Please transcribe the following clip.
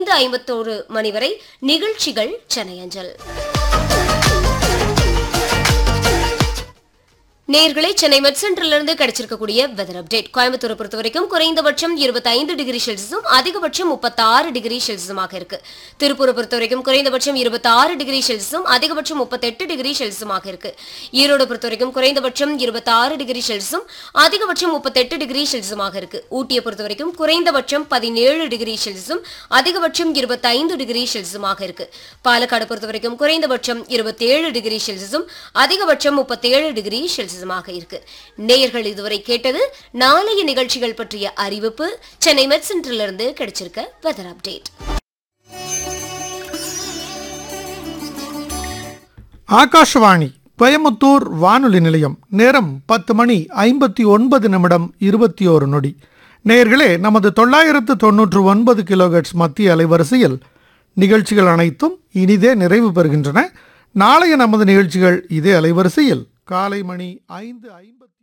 ஐந்து ஐம்பத்தோரு மணி வரை நிகழ்ச்சிகள் சென்னை அஞ்சல் நேர்களை சென்னை மெட் சென்டரிலிருந்து கிடைச்சிருக்கக்கூடிய வெதர் அப்டேட் கோயம்புத்தூரை பொறுத்த வரைக்கும் குறைந்தபட்சம் 25 டிகிரி செல்சியஸும் அதிகபட்சம் 36 டிகிரி செல்சியஸுமாக இருக்கு திருப்பூரை பொறுத்த வரைக்கும் குறைந்தபட்சம் 26 டிகிரி செல்சியஸும் அதிகபட்சம் 38 டிகிரி செல்சியஸுமாக இருக்கு ஈரோடு பொறுத்த வரைக்கும் குறைந்தபட்சம் 26 டிகிரி செல்சியஸும் அதிகபட்சம் 38 டிகிரி செல்சியஸுமாக இருக்கு ஊட்டியை பொறுத்த வரைக்கும் குறைந்தபட்சம் 17 டிகிரி செல்சியஸும் அதிகபட்சம் 25 டிகிரி செல்சியஸுமாக இருக்கு பாலக்காடு பொறுத்த வரைக்கும் குறைந்தபட்சம் 27 டிகிரி செல்சியஸும் அதிகபட்சம் 37 டிகிரி செல்சியஸுமாக இருக்கு நேயர்கள் இதுவரை கேட்டது நாளைய நிகழ்ச்சிகள் பற்றிய அறிவிப்பு சென்னை மெட் சென்டரிலிருந்து கிடைச்சிருக்க வெதர் அப்டேட் ஆகாஷவாணி கோயமுத்தூர் வானொலி நிலையம் நேரம் பத்து மணி ஐம்பத்தி ஒன்பது நிமிடம் இருபத்தி ஓரு நொடி நேயர்களே நமது தொள்ளாயிரத்து தொன்னூற்று ஒன்பது கிலோகட்ஸ் மத்திய அலைவரிசையில் நிகழ்ச்சிகள் அனைத்தும் இனிதே நிறைவு பெறுகின்றன நாளைய நமது நிகழ்ச்சிகள் இதே அலைவரிசையில் காலை மணி ஐந்து ஐம்பத்தி